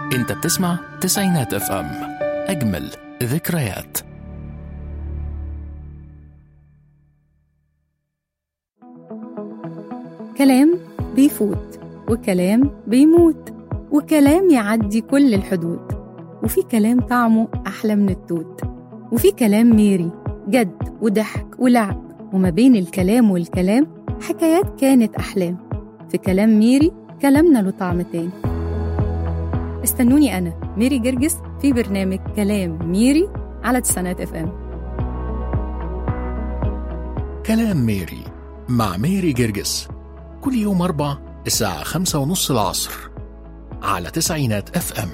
انت بتسمع تسعينات اف ام اجمل ذكريات كلام بيفوت وكلام بيموت وكلام يعدي كل الحدود وفي كلام طعمه أحلى من التوت وفي كلام ميري جد وضحك ولعب وما بين الكلام والكلام حكايات كانت أحلام في كلام ميري كلامنا له طعم تاني استنوني أنا ميري جرجس في برنامج كلام ميري على تسعينات اف ام كلام ميري مع ميري جرجس كل يوم أربع الساعة خمسة ونص العصر على تسعينات اف ام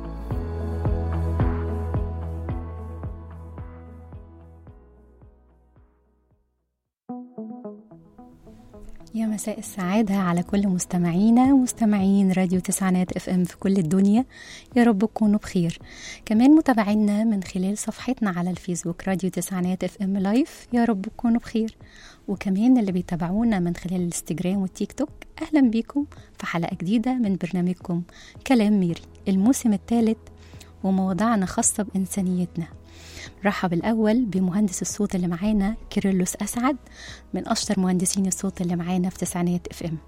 يا مساء السعادة على كل مستمعينا ومستمعين راديو تسعينات اف ام في كل الدنيا يا رب تكونوا بخير كمان متابعينا من خلال صفحتنا على الفيسبوك راديو تسعينات اف ام لايف يا رب تكونوا بخير وكمان اللي بيتابعونا من خلال الانستجرام والتيك توك اهلا بيكم في حلقة جديدة من برنامجكم كلام ميري الموسم الثالث ومواضيعنا خاصة بإنسانيتنا رحب الأول بمهندس الصوت اللي معانا كيرلس أسعد من أشطر مهندسين الصوت اللي معانا في تسعينات اف ام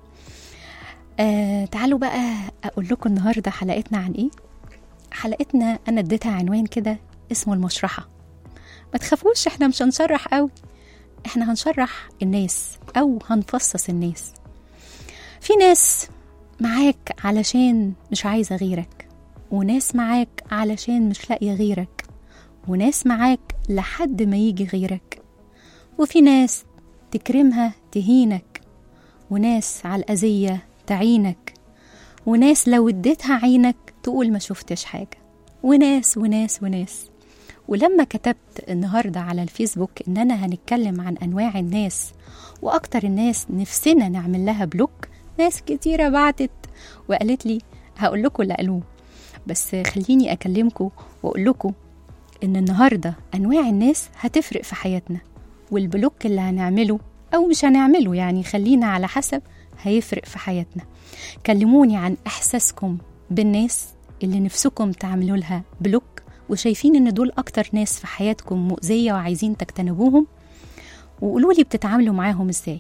آه تعالوا بقى أقول لكم النهاردة حلقتنا عن إيه حلقتنا أنا اديتها عنوان كده اسمه المشرحة ما تخافوش احنا مش هنشرح قوي احنا هنشرح الناس أو هنفصص الناس في ناس معاك علشان مش عايزة غيرك وناس معاك علشان مش لاقية غيرك وناس معاك لحد ما يجي غيرك وفي ناس تكرمها تهينك وناس على الأذية تعينك وناس لو اديتها عينك تقول ما شفتش حاجة وناس وناس وناس ولما كتبت النهاردة على الفيسبوك إن أنا هنتكلم عن أنواع الناس وأكتر الناس نفسنا نعمل لها بلوك ناس كتيرة بعتت وقالت لي هقول لكم اللي قالوه بس خليني أكلمكم وأقول لكم إن النهاردة أنواع الناس هتفرق في حياتنا والبلوك اللي هنعمله أو مش هنعمله يعني خلينا على حسب هيفرق في حياتنا كلموني عن إحساسكم بالناس اللي نفسكم تعملوا لها بلوك وشايفين إن دول أكتر ناس في حياتكم مؤذية وعايزين تجتنبوهم وقولوا لي بتتعاملوا معاهم إزاي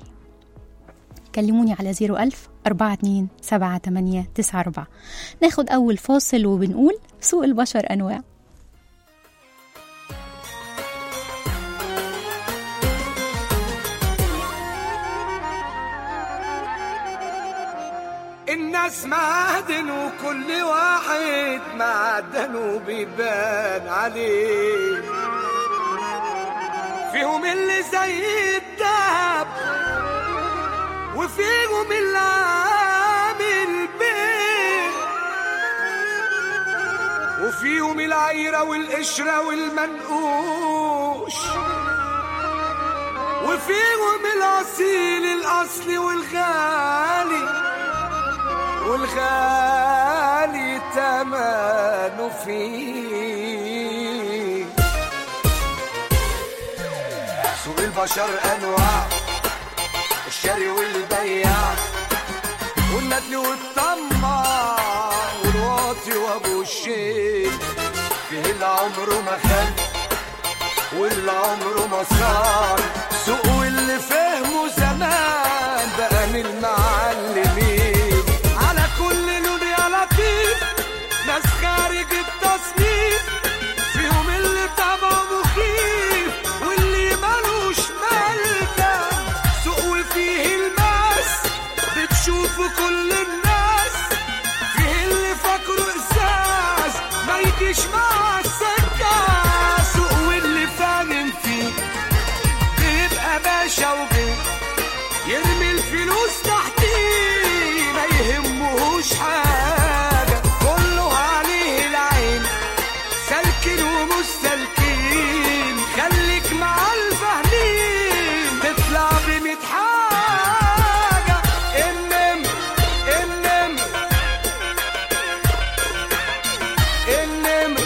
كلموني على 01000 42 78 94 ناخد أول فاصل وبنقول سوق البشر أنواع الناس معدن وكل واحد معدنه بيبان عليه فيهم اللي زي الدهب وفيهم اللي عامل بيه وفيهم العيرة والقشرة والمنقوش وفيهم الأصيل الأصلي والغالي والغالي تمنه فيه سوق البشر انواع الشاري والبياع والندل والطماع والواطي وابو الشيل فيه اللي عمره ما خان واللي عمره ما صار سوق واللي فهمه زمان بقى من المعلمين على كل لون يا لطيف ناس خارج التصنيف فيهم اللي طبعه مخيف واللي ملوش ملكة سوق وفيه الماس بتشوفوا كل الناس فيه اللي فاكره ازاز ما يجيش مع السكة سوق واللي فاهم فيه بيبقى باشا وبيه يرمي الفلوس تحتيه ما يهمهوش حاجة كله عليه العين سالكين ومش سالكين خليك مع الفاهمين تطلع بميت حاجة النمر النمر النمر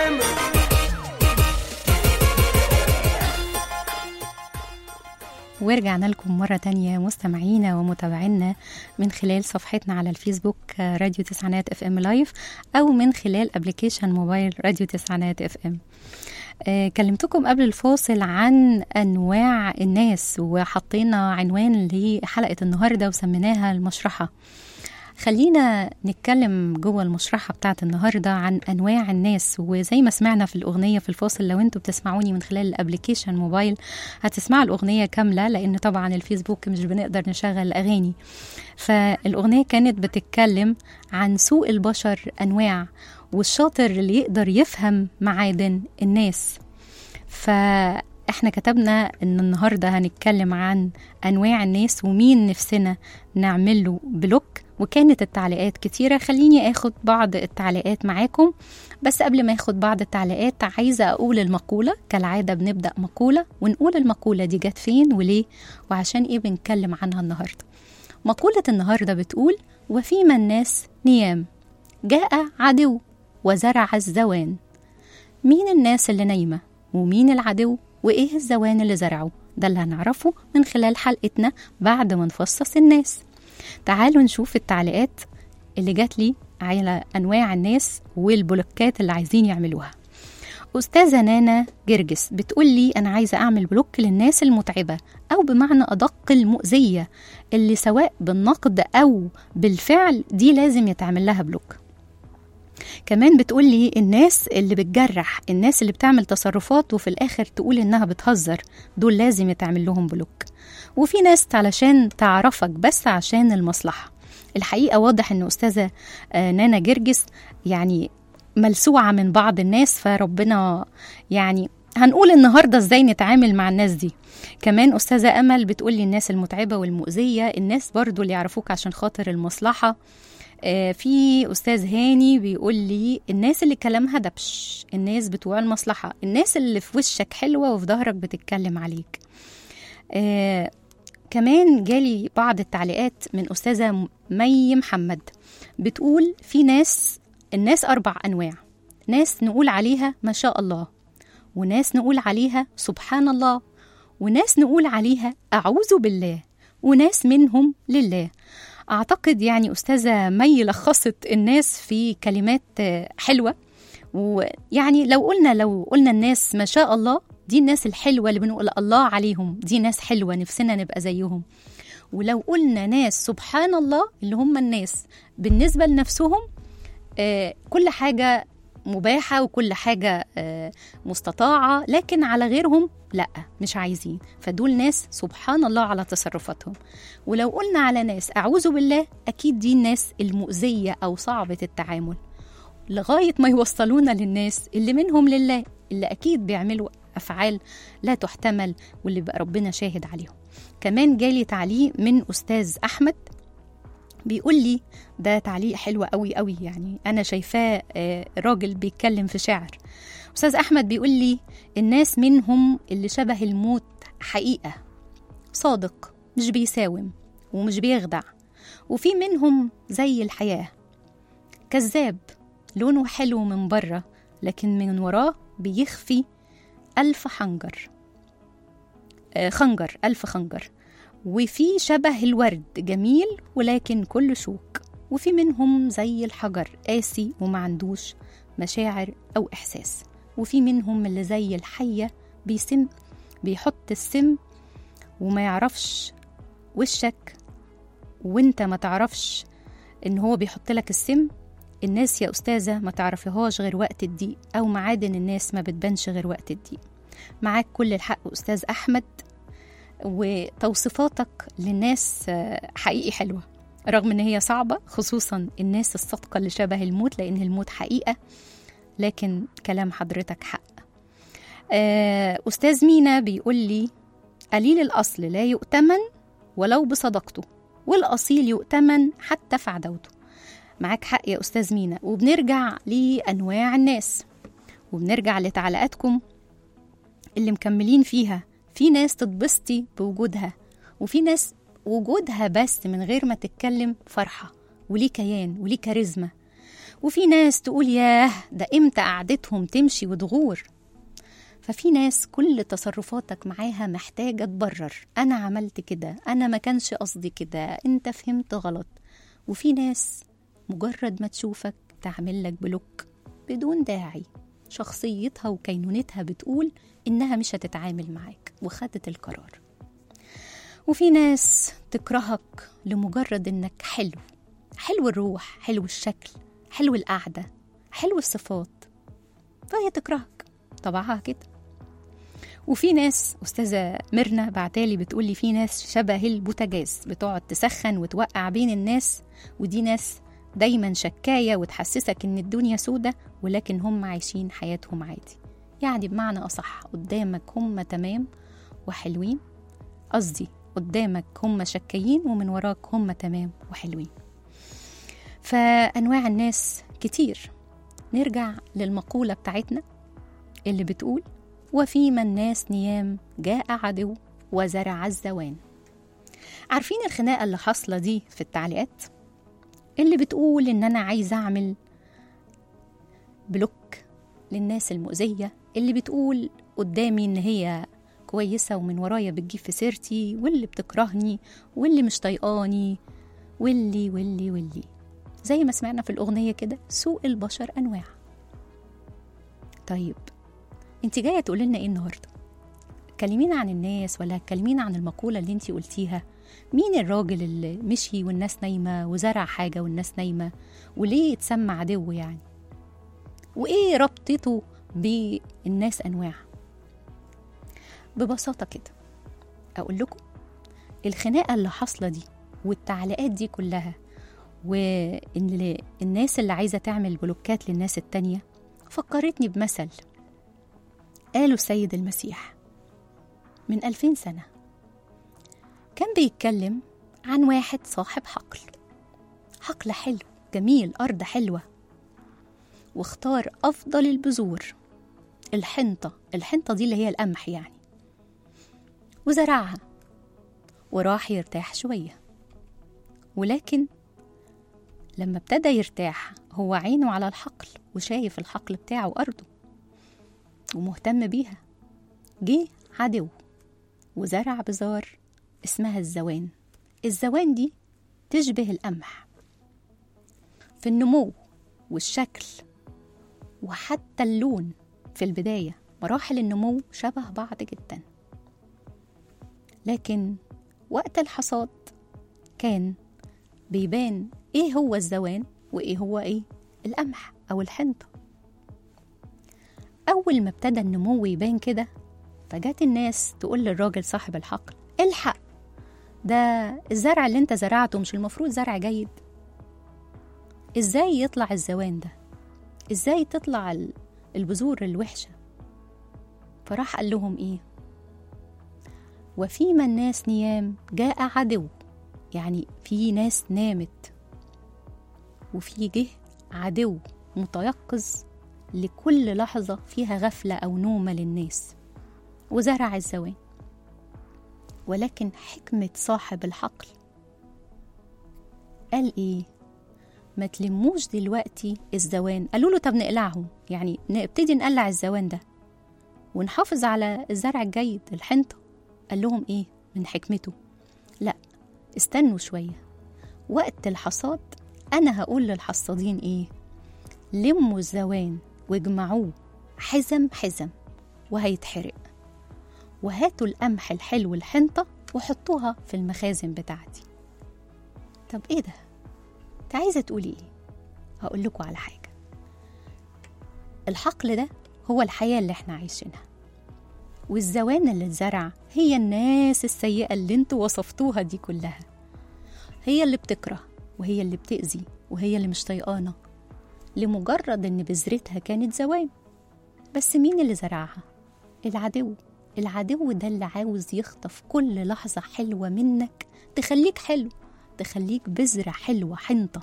النمر ورجعنا لكم مرة تانية مستمعينا ومتابعينا من خلال صفحتنا على الفيسبوك آه، راديو تسعينات اف ام لايف أو من خلال ابلكيشن موبايل راديو تسعينات اف ام آه، كلمتكم قبل الفاصل عن انواع الناس وحطينا عنوان لحلقه النهارده وسميناها المشرحه خلينا نتكلم جوه المشرحة بتاعت النهاردة عن أنواع الناس وزي ما سمعنا في الأغنية في الفاصل لو انتوا بتسمعوني من خلال الابليكيشن موبايل هتسمعوا الأغنية كاملة لأن طبعا الفيسبوك مش بنقدر نشغل أغاني فالأغنية كانت بتتكلم عن سوء البشر أنواع والشاطر اللي يقدر يفهم معادن الناس فاحنا كتبنا ان النهارده هنتكلم عن انواع الناس ومين نفسنا نعمل له بلوك وكانت التعليقات كتيرة خليني اخد بعض التعليقات معاكم بس قبل ما اخد بعض التعليقات عايزة اقول المقولة كالعادة بنبدأ مقولة ونقول المقولة دي جت فين وليه وعشان ايه بنتكلم عنها النهاردة مقولة النهاردة بتقول وفيما الناس نيام جاء عدو وزرع الزوان مين الناس اللي نايمة ومين العدو وإيه الزوان اللي زرعه ده اللي هنعرفه من خلال حلقتنا بعد ما نفصص الناس تعالوا نشوف التعليقات اللي جات لي على أنواع الناس والبلوكات اللي عايزين يعملوها أستاذة نانا جرجس بتقول لي أنا عايزة أعمل بلوك للناس المتعبة أو بمعنى أدق المؤذية اللي سواء بالنقد أو بالفعل دي لازم يتعمل لها بلوك كمان بتقول لي الناس اللي بتجرح الناس اللي بتعمل تصرفات وفي الآخر تقول إنها بتهزر دول لازم يتعمل لهم بلوك وفي ناس علشان تعرفك بس عشان المصلحة الحقيقة واضح إن أستاذة آه، نانا جرجس يعني ملسوعة من بعض الناس فربنا يعني هنقول النهارده ازاي نتعامل مع الناس دي كمان استاذه امل بتقول لي الناس المتعبه والمؤذيه الناس برضو اللي يعرفوك عشان خاطر المصلحه آه، في استاذ هاني بيقول لي الناس اللي كلامها دبش الناس بتوع المصلحه الناس اللي في وشك حلوه وفي ظهرك بتتكلم عليك آه كمان جالي بعض التعليقات من استاذه مي محمد بتقول في ناس الناس اربع انواع ناس نقول عليها ما شاء الله وناس نقول عليها سبحان الله وناس نقول عليها اعوذ بالله وناس منهم لله اعتقد يعني استاذه مي لخصت الناس في كلمات آه، حلوه ويعني لو قلنا لو قلنا الناس ما شاء الله دي الناس الحلوه اللي بنقول الله عليهم دي ناس حلوه نفسنا نبقى زيهم ولو قلنا ناس سبحان الله اللي هم الناس بالنسبه لنفسهم آه، كل حاجه مباحه وكل حاجه آه، مستطاعه لكن على غيرهم لا مش عايزين فدول ناس سبحان الله على تصرفاتهم ولو قلنا على ناس اعوذ بالله اكيد دي الناس المؤذيه او صعبه التعامل لغايه ما يوصلونا للناس اللي منهم لله اللي اكيد بيعملوا افعال لا تحتمل واللي بقى ربنا شاهد عليهم كمان جالي تعليق من استاذ احمد بيقول لي ده تعليق حلو قوي قوي يعني انا شايفاه آه، راجل بيتكلم في شعر استاذ احمد بيقول لي الناس منهم اللي شبه الموت حقيقه صادق مش بيساوم ومش بيخدع وفي منهم زي الحياه كذاب لونه حلو من بره لكن من وراه بيخفي ألف حنجر آه، خنجر ألف خنجر وفي شبه الورد جميل ولكن كل شوك وفي منهم زي الحجر قاسي وما عندوش مشاعر أو إحساس وفي منهم اللي زي الحية بيسم بيحط السم وما يعرفش وشك وانت ما تعرفش ان هو بيحط لك السم الناس يا أستاذة ما تعرفيهاش غير وقت الضيق أو معادن الناس ما بتبانش غير وقت الضيق معاك كل الحق أستاذ أحمد وتوصيفاتك للناس آه، حقيقي حلوة رغم ان هي صعبة خصوصا الناس الصادقة اللي شبه الموت لان الموت حقيقة لكن كلام حضرتك حق آه، أستاذ مينا بيقول لي قليل الأصل لا يؤتمن ولو بصدقته والأصيل يؤتمن حتى في عدوته معاك حق يا أستاذ مينا وبنرجع لأنواع الناس وبنرجع لتعليقاتكم اللي مكملين فيها في ناس تتبسطي بوجودها وفي ناس وجودها بس من غير ما تتكلم فرحة وليه كيان وليه كاريزما وفي ناس تقول ياه ده امتى قعدتهم تمشي وتغور ففي ناس كل تصرفاتك معاها محتاجة تبرر أنا عملت كده أنا ما كانش قصدي كده أنت فهمت غلط وفي ناس مجرد ما تشوفك تعمل لك بلوك بدون داعي شخصيتها وكينونتها بتقول إنها مش هتتعامل معاك وخدت القرار وفي ناس تكرهك لمجرد إنك حلو حلو الروح حلو الشكل حلو القعدة حلو الصفات فهي تكرهك طبعها كده وفي ناس أستاذة ميرنا بعتالي بتقولي في ناس شبه البوتاجاز بتقعد تسخن وتوقع بين الناس ودي ناس دايما شكاية وتحسسك إن الدنيا سودة ولكن هم عايشين حياتهم عادي يعني بمعنى أصح قدامك هم تمام وحلوين قصدي قدامك هم شكايين ومن وراك هم تمام وحلوين فأنواع الناس كتير نرجع للمقولة بتاعتنا اللي بتقول وفيما الناس نيام جاء عدو وزرع الزوان عارفين الخناقة اللي حاصلة دي في التعليقات اللي بتقول إن أنا عايزة أعمل بلوك للناس المؤذية اللي بتقول قدامي إن هي كويسة ومن ورايا بتجيب في سيرتي واللي بتكرهني واللي مش طايقاني واللي واللي واللي زي ما سمعنا في الأغنية كده سوء البشر أنواع طيب انت جاية تقول لنا ايه النهاردة كلمينا عن الناس ولا كلمينا عن المقولة اللي انت قلتيها مين الراجل اللي مشي والناس نايمة وزرع حاجة والناس نايمة وليه اتسمى عدو يعني وايه ربطته بالناس انواع ببساطة كده اقول لكم الخناقة اللي حاصلة دي والتعليقات دي كلها وان الناس اللي عايزة تعمل بلوكات للناس التانية فكرتني بمثل قاله السيد المسيح من ألفين سنة كان بيتكلم عن واحد صاحب حقل حقل حلو جميل أرض حلوة واختار أفضل البذور الحنطة الحنطة دي اللي هي القمح يعني وزرعها وراح يرتاح شوية ولكن لما ابتدى يرتاح هو عينه على الحقل وشايف الحقل بتاعه وأرضه ومهتم بيها جه عدو وزرع بذار اسمها الزوان الزوان دي تشبه القمح في النمو والشكل وحتى اللون في البداية مراحل النمو شبه بعض جدا لكن وقت الحصاد كان بيبان ايه هو الزوان وايه هو ايه القمح او الحنطه أول ما ابتدى النمو يبان كده فجات الناس تقول للراجل صاحب الحقل الحق ده الزرع اللي انت زرعته مش المفروض زرع جيد ازاي يطلع الزوان ده ازاي تطلع البذور الوحشة فراح قال لهم ايه وفيما الناس نيام جاء عدو يعني في ناس نامت وفي جه عدو متيقظ لكل لحظة فيها غفلة أو نومة للناس وزرع الزوان ولكن حكمة صاحب الحقل قال إيه ما تلموش دلوقتي الزوان قالوا له طب نقلعهم يعني نبتدي نقلع الزوان ده ونحافظ على الزرع الجيد الحنطة قال لهم إيه من حكمته لا استنوا شوية وقت الحصاد أنا هقول للحصادين إيه لموا الزوان واجمعوه حزم حزم وهيتحرق وهاتوا القمح الحلو الحنطة وحطوها في المخازن بتاعتي طب ايه ده؟ انت عايزة تقولي ايه؟ هقول لكم على حاجة الحقل ده هو الحياة اللي احنا عايشينها والزوان اللي اتزرع هي الناس السيئة اللي انتوا وصفتوها دي كلها هي اللي بتكره وهي اللي بتأذي وهي اللي مش طيقانة لمجرد إن بذرتها كانت زوام بس مين اللي زرعها؟ العدو العدو ده اللي عاوز يخطف كل لحظة حلوة منك تخليك حلو تخليك بذرة حلوة حنطة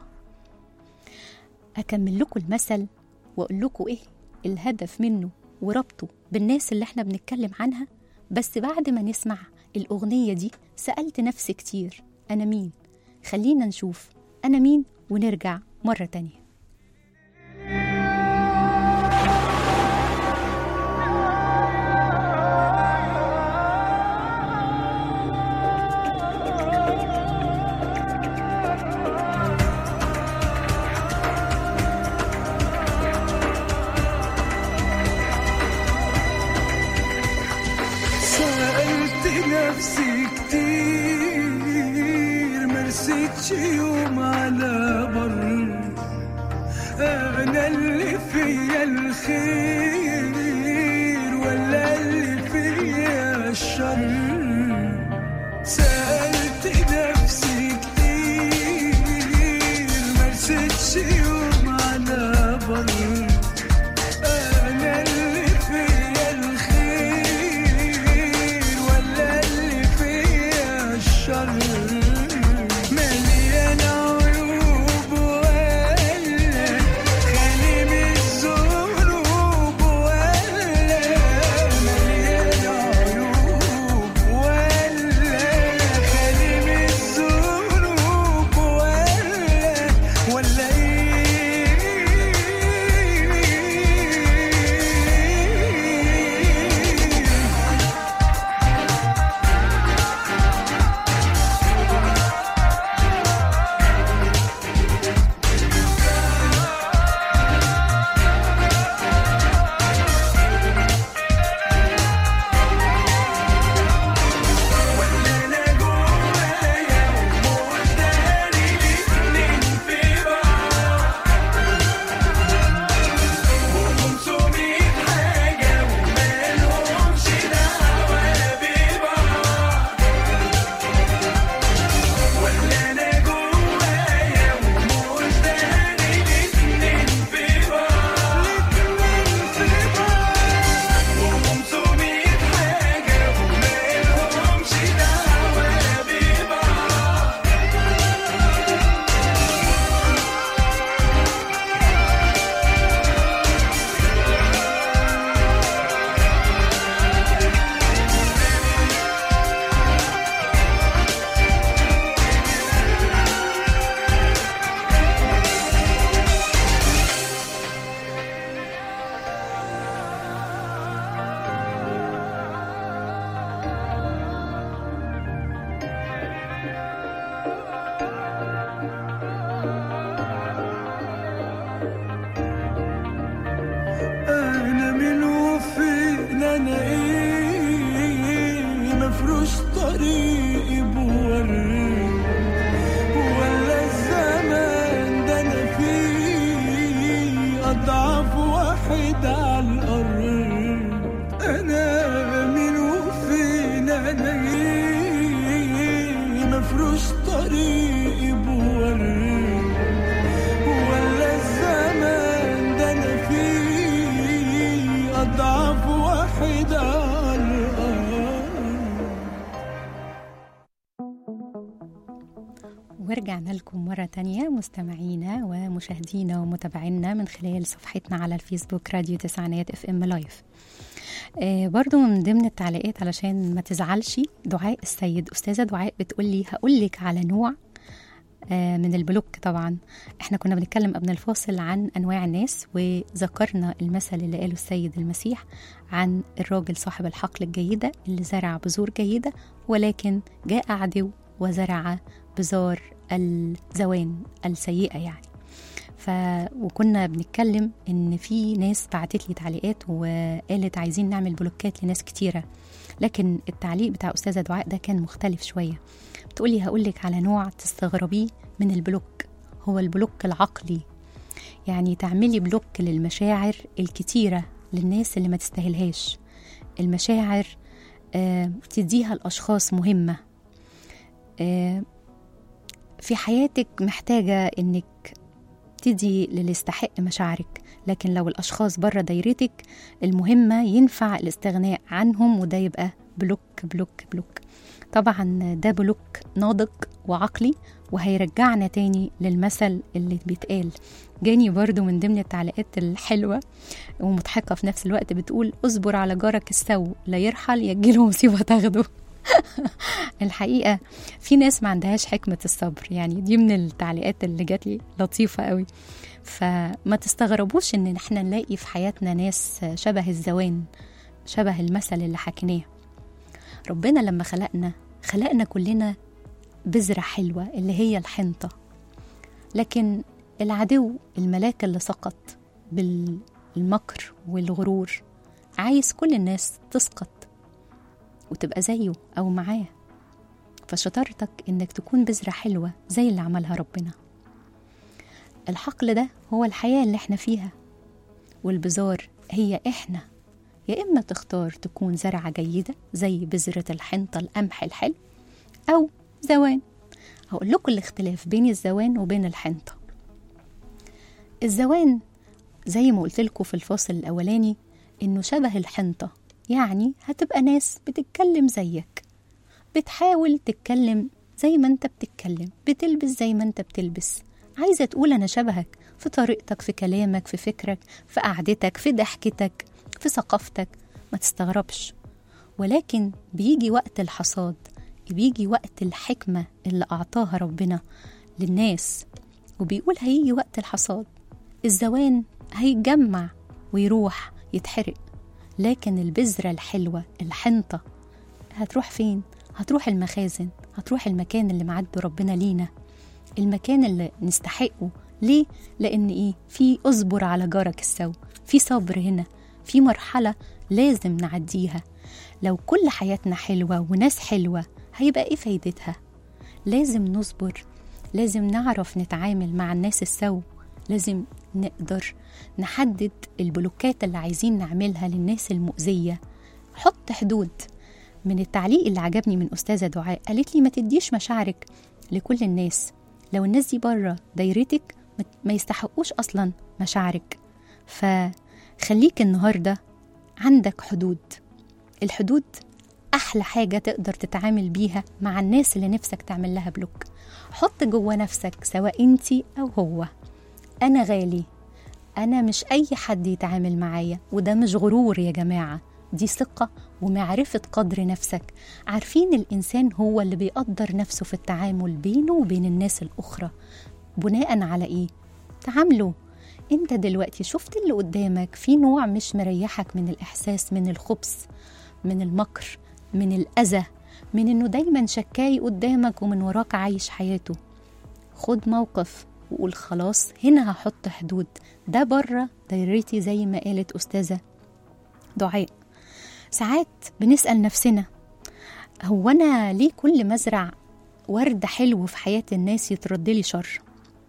أكمل لكم المثل وأقول لكم إيه الهدف منه وربطه بالناس اللي احنا بنتكلم عنها بس بعد ما نسمع الأغنية دي سألت نفسي كتير أنا مين؟ خلينا نشوف أنا مين ونرجع مرة تانية مرستش يوم على بر انا اللي فيا الخير ولا اللي فيا الشر سألت نفسي كتير مرستش يوم على بر أنا اللي فيا الخير ولا اللي فيا الشر مليان عيوب ولا خالي من الذنوب ولا مليان عيوب ولا خالي من الذنوب ولا ولا ايه انا جوايا ومداري الاتنين في بعض وخمسمية حاجة ومالهمش دعوة ببعض ولا انا جوايا ومداري الاتنين في بعض وخمسمية حاجة ومالهمش دعوة ببعض انا من وفين انا ايه مفروش طريقي بوري ولا الزمان ده انا فيه اضعف واحد على الارض انا من وفين انا ايه مفروش طريقي بوري ولا الزمان ده انا فيه اضعف واحد على الارض ورجعنا لكم مرة تانية مستمعينا ومشاهدينا ومتابعينا من خلال صفحتنا على الفيسبوك راديو تسعينات اف ام لايف آه برضو من ضمن التعليقات علشان ما تزعلش دعاء السيد أستاذة دعاء بتقولي هقولك على نوع آه من البلوك طبعا احنا كنا بنتكلم قبل الفاصل عن انواع الناس وذكرنا المثل اللي قاله السيد المسيح عن الراجل صاحب الحقل الجيدة اللي زرع بذور جيدة ولكن جاء عدو وزرع بذار الزوان السيئة يعني ف وكنا بنتكلم ان في ناس بعتت لي تعليقات وقالت عايزين نعمل بلوكات لناس كتيره لكن التعليق بتاع استاذه دعاء ده كان مختلف شويه بتقولي هقولك على نوع تستغربيه من البلوك هو البلوك العقلي يعني تعملي بلوك للمشاعر الكتيره للناس اللي ما تستاهلهاش المشاعر آه تديها الاشخاص مهمه آه في حياتك محتاجه انك تدي للي يستحق مشاعرك لكن لو الأشخاص بره دايرتك المهمة ينفع الاستغناء عنهم وده يبقى بلوك بلوك بلوك طبعا ده بلوك ناضج وعقلي وهيرجعنا تاني للمثل اللي بيتقال جاني برضو من ضمن التعليقات الحلوة ومضحكة في نفس الوقت بتقول اصبر على جارك السو لا يرحل يجيله مصيبة تاخده الحقيقة في ناس ما عندهاش حكمة الصبر يعني دي من التعليقات اللي جات لي لطيفة قوي فما تستغربوش ان احنا نلاقي في حياتنا ناس شبه الزوان شبه المثل اللي حكيناه ربنا لما خلقنا خلقنا كلنا بذرة حلوة اللي هي الحنطة لكن العدو الملاك اللي سقط بالمكر والغرور عايز كل الناس تسقط وتبقى زيه أو معاه فشطارتك إنك تكون بذرة حلوة زي اللي عملها ربنا الحقل ده هو الحياة اللي احنا فيها والبذار هي احنا يا إما تختار تكون زرعة جيدة زي بذرة الحنطة القمح الحلو أو زوان هقول لكم الاختلاف بين الزوان وبين الحنطة الزوان زي ما قلت لكم في الفاصل الأولاني إنه شبه الحنطة يعني هتبقى ناس بتتكلم زيك بتحاول تتكلم زي ما انت بتتكلم بتلبس زي ما انت بتلبس عايزة تقول أنا شبهك في طريقتك في كلامك في فكرك في قعدتك في ضحكتك في ثقافتك ما تستغربش ولكن بيجي وقت الحصاد بيجي وقت الحكمة اللي أعطاها ربنا للناس وبيقول هيجي وقت الحصاد الزوان هيتجمع ويروح يتحرق لكن البذرة الحلوة الحنطة هتروح فين؟ هتروح المخازن هتروح المكان اللي معده ربنا لينا المكان اللي نستحقه ليه؟ لأن إيه؟ في أصبر على جارك السو في صبر هنا في مرحلة لازم نعديها لو كل حياتنا حلوة وناس حلوة هيبقى إيه فايدتها؟ لازم نصبر لازم نعرف نتعامل مع الناس السو لازم نقدر نحدد البلوكات اللي عايزين نعملها للناس المؤذية حط حدود من التعليق اللي عجبني من أستاذة دعاء قالت لي ما تديش مشاعرك لكل الناس لو الناس دي بره دايرتك ما يستحقوش أصلا مشاعرك فخليك النهاردة عندك حدود الحدود أحلى حاجة تقدر تتعامل بيها مع الناس اللي نفسك تعمل لها بلوك حط جوه نفسك سواء انتي أو هو أنا غالي أنا مش أي حد يتعامل معايا وده مش غرور يا جماعة دي ثقة ومعرفة قدر نفسك عارفين الإنسان هو اللي بيقدر نفسه في التعامل بينه وبين الناس الأخرى بناء على إيه؟ تعاملوا انت دلوقتي شفت اللي قدامك في نوع مش مريحك من الإحساس من الخبث من المكر من الأذى من إنه دايما شكاي قدامك ومن وراك عايش حياته خد موقف وقول خلاص هنا هحط حدود ده بره دايرتي زي ما قالت أستاذة دعاء ساعات بنسأل نفسنا هو أنا ليه كل ما أزرع ورد حلو في حياة الناس يترد لي شر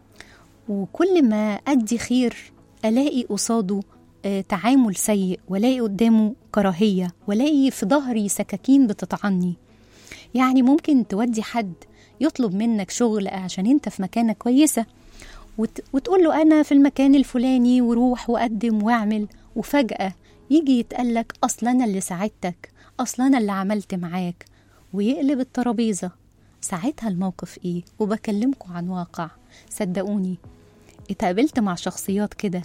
وكل ما أدي خير ألاقي قصاده آه، تعامل سيء والاقي قدامه كراهية والاقي في ظهري سكاكين بتطعني يعني ممكن تودي حد يطلب منك شغل عشان انت في مكانة كويسة وت... وتقول له أنا في المكان الفلاني وروح وقدم واعمل وفجأة يجي يتقالك أصل أنا اللي ساعدتك أصل أنا اللي عملت معاك ويقلب الترابيزة ساعتها الموقف إيه وبكلمكم عن واقع صدقوني اتقابلت مع شخصيات كده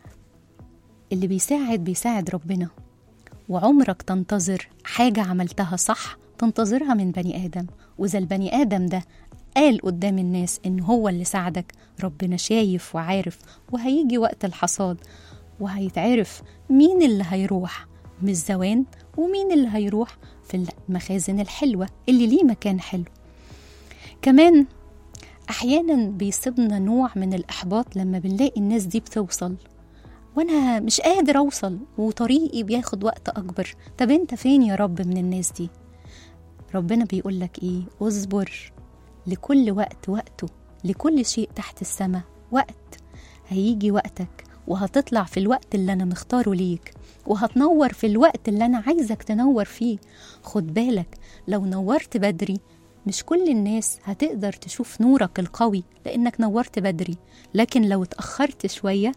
اللي بيساعد بيساعد ربنا وعمرك تنتظر حاجة عملتها صح تنتظرها من بني آدم وإذا البني آدم ده قال قدام الناس إن هو اللي ساعدك ربنا شايف وعارف وهيجي وقت الحصاد وهيتعرف مين اللي هيروح من الزوان ومين اللي هيروح في المخازن الحلوة اللي ليه مكان حلو كمان أحيانا بيصيبنا نوع من الإحباط لما بنلاقي الناس دي بتوصل وانا مش قادر اوصل وطريقي بياخد وقت اكبر طب انت فين يا رب من الناس دي ربنا بيقول لك ايه اصبر لكل وقت وقته لكل شيء تحت السماء وقت هيجي وقتك وهتطلع في الوقت اللي انا مختاره ليك وهتنور في الوقت اللي انا عايزك تنور فيه خد بالك لو نورت بدري مش كل الناس هتقدر تشوف نورك القوي لانك نورت بدري لكن لو اتاخرت شويه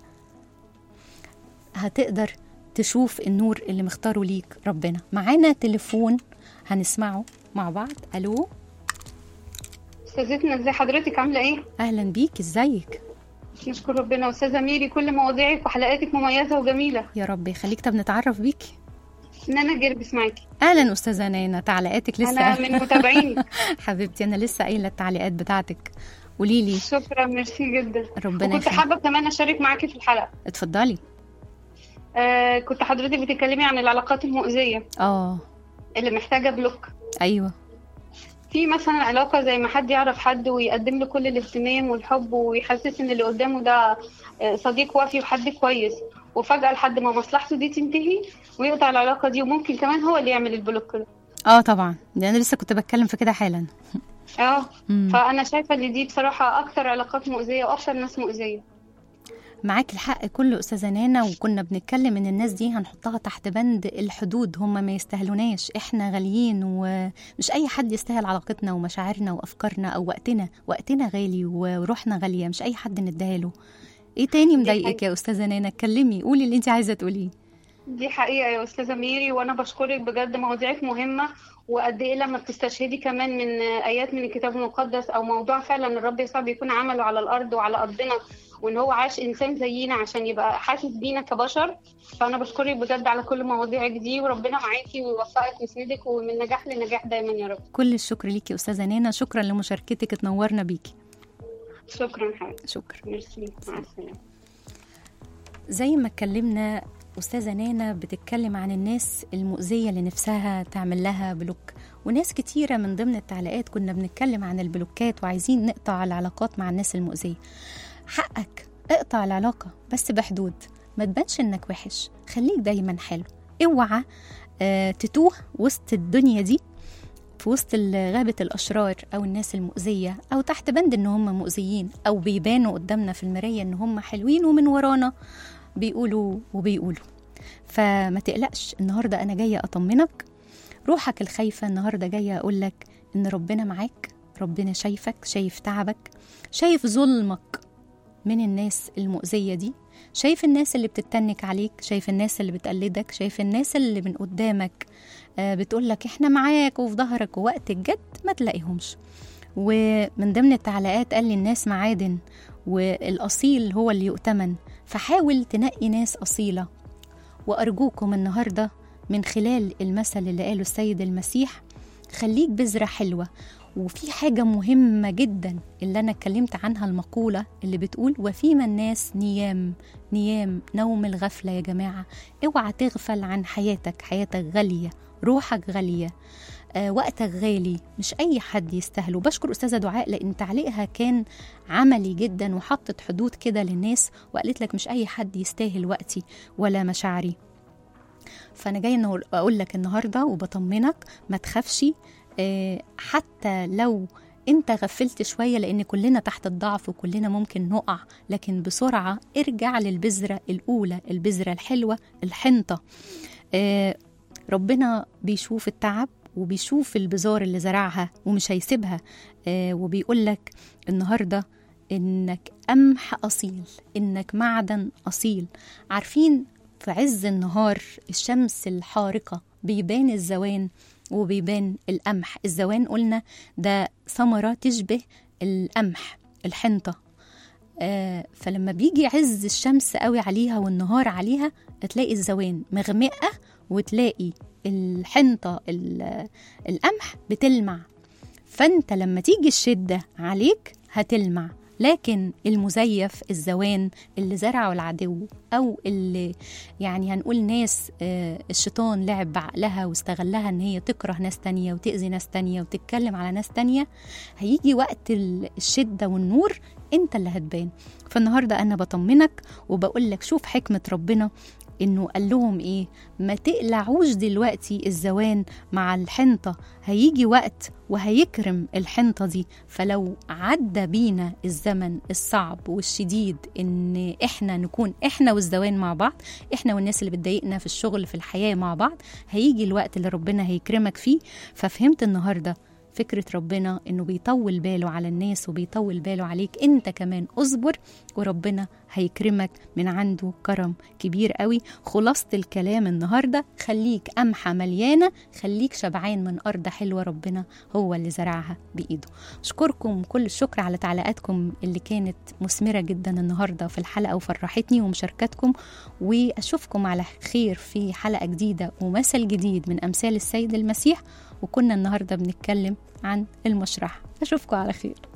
هتقدر تشوف النور اللي مختاره ليك ربنا معانا تليفون هنسمعه مع بعض الو استاذتنا ازي حضرتك عامله ايه اهلا بيك ازيك نشكر ربنا استاذه ميري كل مواضيعك وحلقاتك مميزه وجميله يا رب يخليك طب نتعرف بيكي نانا جربس معاكي اهلا استاذه نانا تعليقاتك لسه انا من متابعينك حبيبتي انا لسه قايله التعليقات بتاعتك قولي لي شكرا ميرسي جدا ربنا وكنت يخليك حابه كمان اشارك معاكي في الحلقه اتفضلي آه كنت حضرتك بتتكلمي عن العلاقات المؤذيه اه اللي محتاجه بلوك ايوه في مثلا علاقه زي ما حد يعرف حد ويقدم له كل الاهتمام والحب ويحسس ان اللي قدامه ده آه، صديق وفي وحد كويس وفجاه لحد ما مصلحته دي تنتهي ويقطع العلاقه دي وممكن كمان هو اللي يعمل البلوك ده اه طبعا ده انا لسه كنت بتكلم في كده حالا اه مم. فانا شايفه ان دي بصراحه اكتر علاقات مؤذيه واكتر ناس مؤذيه معاك الحق كله استاذه نانا وكنا بنتكلم ان الناس دي هنحطها تحت بند الحدود هم ما يستاهلوناش احنا غاليين ومش اي حد يستاهل علاقتنا ومشاعرنا وافكارنا او وقتنا وقتنا غالي وروحنا غاليه مش اي حد نديها له ايه تاني مضايقك حقيقة. يا استاذه نانا اتكلمي قولي اللي انت عايزه تقوليه دي حقيقه يا استاذه ميري وانا بشكرك بجد مواضيعك مهمه وقد ايه لما بتستشهدي كمان من ايات من الكتاب المقدس او موضوع فعلا الرب يسوع بيكون عمله على الارض وعلى ارضنا وان هو عاش انسان زينا عشان يبقى حاسس بينا كبشر فانا بشكرك بجد على كل مواضيعك دي وربنا معاكي ويوفقك ويسندك ومن نجاح لنجاح دايما يا رب كل الشكر ليكي يا استاذه نانا شكرا لمشاركتك اتنورنا بيكي شكرا حبيبتي شكرا ميرسي مع السلامه زي ما اتكلمنا أستاذة نانا بتتكلم عن الناس المؤذية اللي نفسها تعمل لها بلوك وناس كتيرة من ضمن التعليقات كنا بنتكلم عن البلوكات وعايزين نقطع العلاقات مع الناس المؤذية حقك اقطع العلاقة بس بحدود ما تبانش انك وحش خليك دايما حلو اوعى آه تتوه وسط الدنيا دي في وسط غابة الأشرار أو الناس المؤذية أو تحت بند إن هم مؤذيين أو بيبانوا قدامنا في المراية إن هم حلوين ومن ورانا بيقولوا وبيقولوا فما تقلقش النهاردة أنا جاية أطمنك روحك الخايفة النهاردة جاية أقولك إن ربنا معاك ربنا شايفك شايف تعبك شايف ظلمك من الناس المؤذية دي شايف الناس اللي بتتنك عليك شايف الناس اللي بتقلدك شايف الناس اللي من قدامك آه بتقولك احنا معاك وفي ظهرك ووقت الجد ما تلاقيهمش ومن ضمن التعليقات قال لي الناس معادن والأصيل هو اللي يؤتمن فحاول تنقي ناس أصيلة وأرجوكم النهاردة من خلال المثل اللي قاله السيد المسيح خليك بذرة حلوة وفي حاجة مهمة جدا اللي أنا اتكلمت عنها المقولة اللي بتقول وفيما الناس نيام نيام نوم الغفلة يا جماعة اوعى تغفل عن حياتك حياتك غالية روحك غالية آه وقتك غالي مش أي حد يستاهله بشكر أستاذة دعاء لأن تعليقها كان عملي جدا وحطت حدود كده للناس وقالت لك مش أي حد يستاهل وقتي ولا مشاعري فأنا جاية أقول لك النهاردة وبطمنك ما تخافش آه حتى لو انت غفلت شويه لان كلنا تحت الضعف وكلنا ممكن نقع لكن بسرعه ارجع للبذره الاولى البذره الحلوه الحنطه آه ربنا بيشوف التعب وبيشوف البذار اللي زرعها ومش هيسيبها آه وبيقول لك النهارده انك قمح اصيل انك معدن اصيل عارفين في عز النهار الشمس الحارقه بيبان الزوان وبيبان القمح الزوان قلنا ده ثمرة تشبه القمح الحنطة آه فلما بيجي عز الشمس قوي عليها والنهار عليها تلاقي الزوان مغمقة وتلاقي الحنطة القمح بتلمع فانت لما تيجي الشدة عليك هتلمع لكن المزيف الزوان اللي زرعه العدو او اللي يعني هنقول ناس الشيطان لعب بعقلها واستغلها ان هي تكره ناس تانية وتأذي ناس تانية وتتكلم على ناس تانية هيجي وقت الشدة والنور انت اللي هتبان فالنهاردة انا بطمنك وبقول لك شوف حكمة ربنا انه قال لهم ايه ما تقلعوش دلوقتي الزوان مع الحنطه هيجي وقت وهيكرم الحنطه دي فلو عدى بينا الزمن الصعب والشديد ان احنا نكون احنا والزوان مع بعض احنا والناس اللي بتضايقنا في الشغل في الحياه مع بعض هيجي الوقت اللي ربنا هيكرمك فيه ففهمت النهارده فكرة ربنا إنه بيطول باله على الناس وبيطول باله عليك أنت كمان أصبر وربنا هيكرمك من عنده كرم كبير قوي خلاصة الكلام النهاردة خليك قمحة مليانة خليك شبعان من أرض حلوة ربنا هو اللي زرعها بإيده أشكركم كل الشكر على تعليقاتكم اللي كانت مثمرة جدا النهاردة في الحلقة وفرحتني ومشاركتكم وأشوفكم على خير في حلقة جديدة ومثل جديد من أمثال السيد المسيح وكنا النهارده بنتكلم عن المشرح اشوفكم على خير